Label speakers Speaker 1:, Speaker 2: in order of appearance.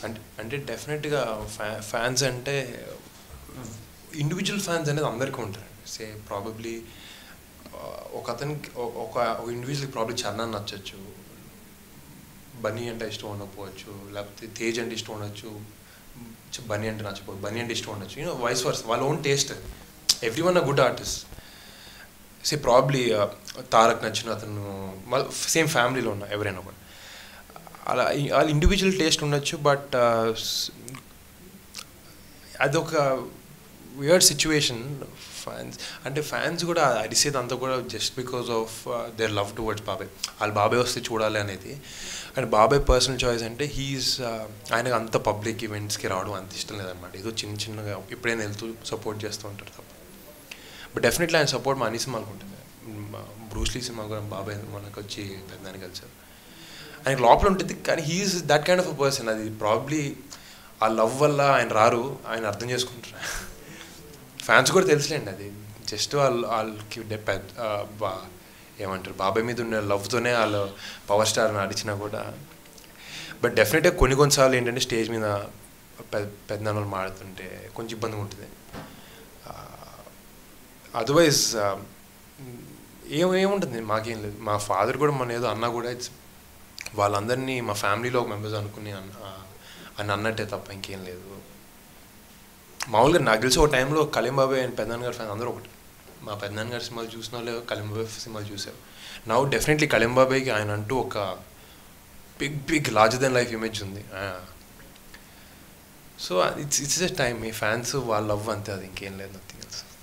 Speaker 1: అంటే అంటే డెఫినెట్గా ఫ్యా ఫ్యాన్స్ అంటే ఇండివిజువల్ ఫ్యాన్స్ అనేది అందరికీ ఉంటారు సే ప్రాబబ్లీ ఒక అతనికి ఒక ఒక ఇండివిజువల్కి ప్రాబ్లీ చరణ్ నచ్చచ్చు బన్నీ అంటే ఇష్టం ఉండకపోవచ్చు లేకపోతే తేజ్ అంటే ఇష్టం ఉండొచ్చు బన్నీ అంటే నచ్చకపోవచ్చు బన్నీ అంటే ఇష్టం ఉండొచ్చు యూనో వైస్ వర్స్ వాళ్ళ own taste every one uh good artist say probably Tarak నచ్చిన అతను సేమ్ ఫ్యామిలీలో ఉన్న ఎవరైనా కూడా అలా వాళ్ళ ఇండివిజువల్ టేస్ట్ ఉండొచ్చు బట్ అదొక వియర్డ్ సిచ్యువేషన్ ఫ్యాన్స్ అంటే ఫ్యాన్స్ కూడా అరిసేది అంతా కూడా just because of their love towards బాబాయ్ వాళ్ళ బాబాయ్ వస్తే చూడాలి అనేది అండ్ బాబాయ్ పర్సనల్ చాయిస్ అంటే హీఈస్ ఆయనకు అంత పబ్లిక్ ఈవెంట్స్కి రావడం అంత ఇష్టం లేదనమాట ఏదో చిన్న చిన్నగా ఎప్పుడైనా వెళ్తూ సపోర్ట్ చేస్తూ ఉంటారు తప్ప బట్ డెఫినెట్లీ ఆయన సపోర్ట్ మా అన్ని సినిమాలకు ఉంటుంది బ్రూస్లీ సినిమా కూడా బాబాయ్ మనకు వచ్చి పెద్దానికి కలిసారు ఆయనకు లోపల ఉంటుంది కానీ he is that kind of uh person అది ప్రాబ్లీ ఆ లవ్ వల్ల ఆయన రారు ఆయన అర్థం చేసుకుంటారు ఫ్యాన్స్ కూడా తెలుసులేండి అది జస్ట్ వాళ్ళు వాళ్ళకి పెద్ద బా ఏమంటారు బాబాయ్ మీద ఉన్న లవ్తోనే వాళ్ళు పవర్ స్టార్ని అడిచినా కూడా బట్ డెఫినెట్గా కొన్ని కొన్నిసార్లు ఏంటంటే స్టేజ్ మీద పెద్ద పెద్ద వాళ్ళు మాడుతుంటే కొంచెం ఇబ్బందిగా ఉంటుంది అదర్వైజ్ ఏం ఏముంటుంది మాకేం లేదు మా ఫాదర్ కూడా మన ఏదో అన్నా కూడా ఇట్స్ వాళ్ళందరినీ మా ఫ్యామిలీలో ఒక మెంబర్స్ అనుకుని అని అన్నట్టే తప్ప ఇంకేం లేదు మామూలుగా నాకు తెలిసి ఒక టైంలో కలీం బాబాయ్ అండ్ పెద్దనాన్న గారి ఫ్యాన్ అందరూ ఒకటి మా పెద్దనాన్న గారి సినిమాలు చూసిన వాళ్ళు కలీం బాబాయ్ సినిమాలు చూసారు నౌ డెఫినెట్లీ కలీం బాబాయ్కి ఆయన అంటూ ఒక big big larger than life image ఉంది so it's it's just time మీ ఫ్యాన్స్ వాళ్ళ లవ్ అంతే అది ఇంకేం లేదు నథింగ్ ఎల్స్